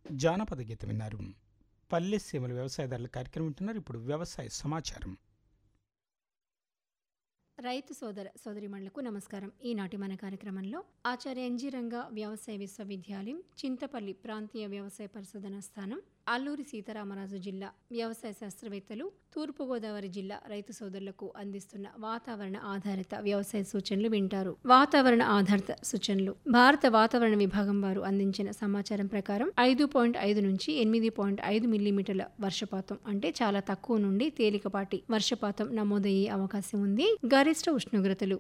జానపద గీతం విన్నారు పల్లె సీమల వ్యవసాయదారుల కార్యక్రమం వింటున్నారు ఇప్పుడు వ్యవసాయ సమాచారం రైతు సోదర సోదరిమణులకు నమస్కారం ఈనాటి మన కార్యక్రమంలో ఆచార్య ఎన్జీ రంగా వ్యవసాయ విశ్వవిద్యాలయం చింతపల్లి ప్రాంతీయ వ్యవసాయ పరిశోధన స్థానం అల్లూరి సీతారామరాజు జిల్లా వ్యవసాయ శాస్త్రవేత్తలు తూర్పుగోదావరి జిల్లా రైతు సోదరులకు అందిస్తున్న వాతావరణ ఆధారిత వ్యవసాయ సూచనలు వింటారు వాతావరణ ఆధారిత సూచనలు భారత వాతావరణ విభాగం వారు అందించిన సమాచారం ప్రకారం ఐదు పాయింట్ ఐదు నుంచి ఎనిమిది పాయింట్ ఐదు మిల్లీమీటర్ల వర్షపాతం అంటే చాలా తక్కువ నుండి తేలికపాటి వర్షపాతం నమోదయ్యే అవకాశం ఉంది గరిష్ట ఉష్ణోగ్రతలు